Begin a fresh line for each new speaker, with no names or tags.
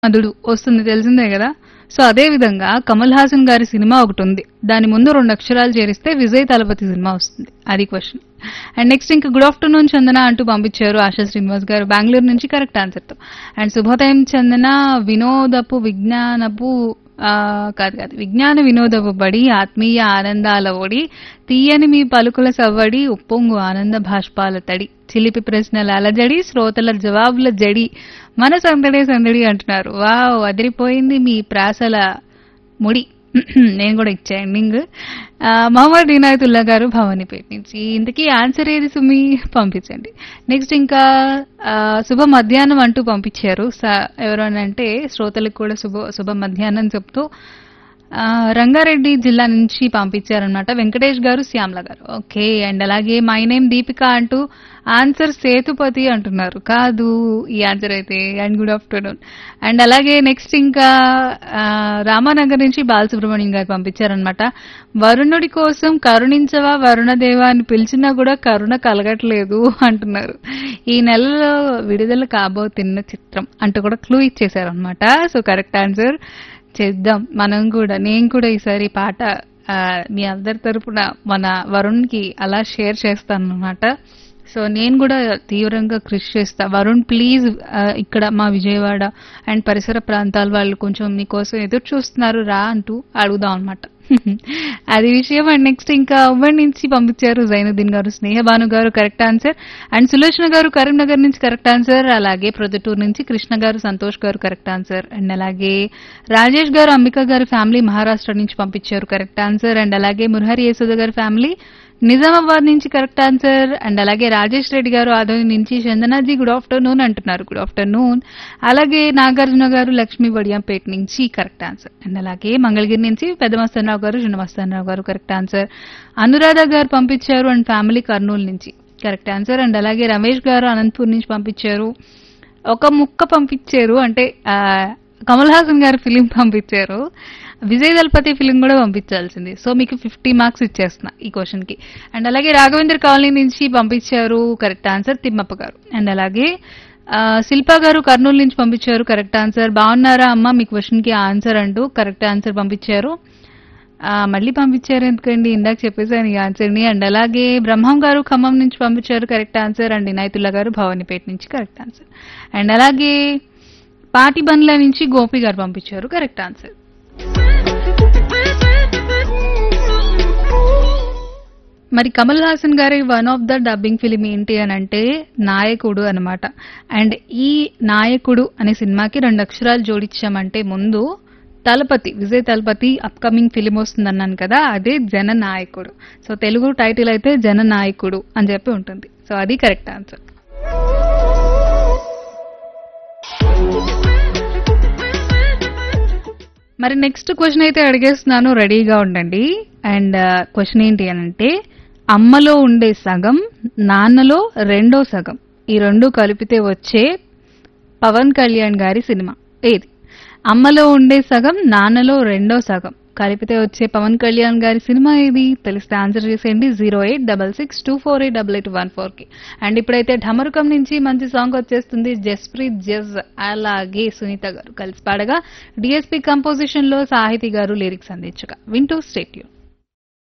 అదుడు వస్తుంది తెలిసిందే కదా సో అదే విధంగా కమల్ హాసన్ గారి సినిమా ఒకటి ఉంది దాని ముందు రెండు అక్షరాలు చేరిస్తే విజయ్ తలపతి సినిమా వస్తుంది అది క్వశ్చన్ అండ్ నెక్స్ట్ ఇంకా గుడ్ ఆఫ్టర్నూన్ చందన అంటూ పంపించారు ఆశా శ్రీనివాస్ గారు బెంగళూరు నుంచి కరెక్ట్ ఆన్సర్తో అండ్ శుభోదయం చందన వినోదపు విజ్ఞానపు ఆ, కాదు కాదు విజ్ఞాన వినోదపు బడి ఆత్మీయ ఆనందాల ఒడి తీయని మీ పలుకుల సవ్వడి ఉప్పొంగు ఆనంద భాష్పాల తడి చిలిపి ప్రశ్నల అలజడి శ్రోతల జవాబుల జడి మన సందడి సందడి అంటున్నారు వావ్ అదిరిపోయింది మీ ప్రాసల ముడి నేను కూడా ఇచ్చా ఎండింగ్ మహమ్మద్ ఇనాయతుల్లా గారు భవానీపేట నుంచి ఇంతకీ ఆన్సర్ ఏది సుమి పంపించండి నెక్స్ట్ ఇంకా ఆ, శుభ మధ్యాహ్నం అంటూ పంపించారు స- ఎవరు అని అంటే శ్రోతలకు కూడా శుభ శుభ మధ్యాహ్నం చెప్తూ ఆ, రంగారెడ్డి జిల్లా నుంచి పంపించారనమాట వెంకటేష్ గారు శ్యామ్ల గారు ఓకే అండ్ అలాగే మై నేమ్ దీపిక అంటూ ఆన్సర్ సేతుపతి అంటున్నారు కాదు ఈ ఆన్సర్ అయితే అండ్ గుడ్ ఆఫ్టర్నూన్ అండ్ అలాగే నెక్స్ట్ ఇంకా ఆ, రామానగర్ నుంచి బాలసుబ్రహ్మణ్యం గారు పంపించారనమాట వరుణుడి కోసం కరుణించవా వరుణదేవా అని పిలిచినా కూడా కరుణ కలగట్లేదు అంటున్నారు ఈ నెలలో విడుదల కాబోతున్న చిత్రం అంటూ కూడా క్లూ ఇచ్చేశారనమాట సో కరెక్ట్ ఆన్సర్ చేద్దాం మనం కూడా నేను కూడా ఈసారి ఈ పాట ఆ, మీ అందరి తరపున మన వరుణ్కి అలా షేర్ చేస్తాను అనమాట సో నేను కూడా తీవ్రంగా కృషి చేస్తా వరుణ్ ప్లీజ్ ఇక్కడ మా విజయవాడ అండ్ పరిసర ప్రాంతాల వాళ్ళు కొంచెం మీకోసం ఎదురు చూస్తున్నారు రా అంటూ అడుగుదాం అనమాట అది విషయం అండ్ నెక్స్ట్ ఇంకా ఉమ్మడి నుంచి పంపించారు జైనుద్దీన్ గారు స్నేహభాను గారు కరెక్ట్ ఆన్సర్ అండ్ సులోచన గారు కరీంనగర్ నుంచి కరెక్ట్ ఆన్సర్ అలాగే ప్రొద్దుటూరు నుంచి కృష్ణ గారు సంతోష్ గారు కరెక్ట్ ఆన్సర్ అండ్ అలాగే రాజేష్ గారు అంబిక గారి ఫ్యామిలీ మహారాష్ట్ర నుంచి పంపించారు కరెక్ట్ ఆన్సర్ అండ్ అలాగే మురహరి యశోద గారి ఫ్యామిలీ నిజామాబాద్ నుంచి కరెక్ట్ ఆన్సర్ అండ్ అలాగే రాజేష్ రెడ్డి గారు ఆదోని నుంచి చందనాజీ గుడ్ ఆఫ్టర్నూన్ అంటున్నారు గుడ్ ఆఫ్టర్నూన్ అలాగే నాగార్జున గారు లక్ష్మీ వడియంపేట నుంచి కరెక్ట్ ఆన్సర్ అండ్ అలాగే మంగళగిరి నుంచి పెద్ద మస్తానరావు గారు చిన్న మస్తానరావు గారు కరెక్ట్ ఆన్సర్ అనురాధ గారు పంపించారు అండ్ ఫ్యామిలీ కర్నూలు నుంచి కరెక్ట్ ఆన్సర్ అండ్ అలాగే రమేష్ గారు అనంతపూర్ నుంచి పంపించారు ఒక ముక్క పంపించారు అంటే ఆ, కమల్ హాసన్ గారి ఫిలిం పంపించారు విజయ్ దళపతి ఫిలిం కూడా పంపించాల్సింది సో మీకు ఫిఫ్టీ మార్క్స్ ఇచ్చేస్తున్నా ఈ క్వశ్చన్ కి అండ్ అలాగే రాఘవేంద్ర కాలనీ నుంచి పంపించారు కరెక్ట్ ఆన్సర్ తిమ్మప్ప గారు అండ్ అలాగే ఆ, శిల్పా గారు కర్నూలు నుంచి పంపించారు కరెక్ట్ ఆన్సర్ బాగున్నారా అమ్మ మీ క్వశ్చన్ కి ఆన్సర్ అంటూ కరెక్ట్ ఆన్సర్ పంపించారు ఆ, మళ్ళీ పంపించారు ఎందుకండి ఇందాక చెప్పేసాను ఈ ఆన్సర్ని అండ్ అలాగే బ్రహ్మం గారు ఖమ్మం నుంచి పంపించారు కరెక్ట్ ఆన్సర్ అండ్ ఇనాయతుల్లా గారు భవానీపేట నుంచి కరెక్ట్ ఆన్సర్ అండ్ అలాగే పాటి బండ్ల నుంచి గోపి గారు పంపించారు కరెక్ట్ ఆన్సర్ మరి కమల్ హాసన్ గారి one of the dubbing film ఏంటి అని అంటే నాయకుడు అన్నమాట అండ్ ఈ నాయకుడు అనే సినిమాకి రెండు అక్షరాలు జోడించామంటే ముందు తలపతి విజయ్ తలపతి అప్కమింగ్ ఫిలిం వస్తుందన్నాను కదా అదే జననాయకుడు సో తెలుగు టైటిల్ అయితే జననాయకుడు అని చెప్పి ఉంటుంది సో అది కరెక్ట్ ఆన్సర్ మరి నెక్స్ట్ క్వశ్చన్ అయితే అడిగేస్తున్నాను రెడీగా ఉండండి అండ్ క్వశ్చన్ ఏంటి అని అంటే అమ్మలో ఉండే సగం నాన్నలో రెండో సగం ఈ రెండు కలిపితే వచ్చే పవన్ కళ్యాణ్ గారి సినిమా ఏది అమ్మలో ఉండే సగం నాన్నలో రెండో సగం కలిపితే వచ్చే పవన్ కళ్యాణ్ గారి సినిమా ఏది తెలిస్తే ఆన్సర్ చేసేయండి zero eight double six two four eight double eight one four కి అండ్ ఇప్పుడైతే ఢమరుకం నుంచి మంచి సాంగ్ వచ్చేస్తుంది జస్ప్రీత్ జజ్ అలాగే సునీత గారు కలిసి పాడగా డిఎస్పీ కంపోజిషన్ లో సాహితీ గారు లిరిక్స్ అందించగా వింటూ స్టేట్యూన్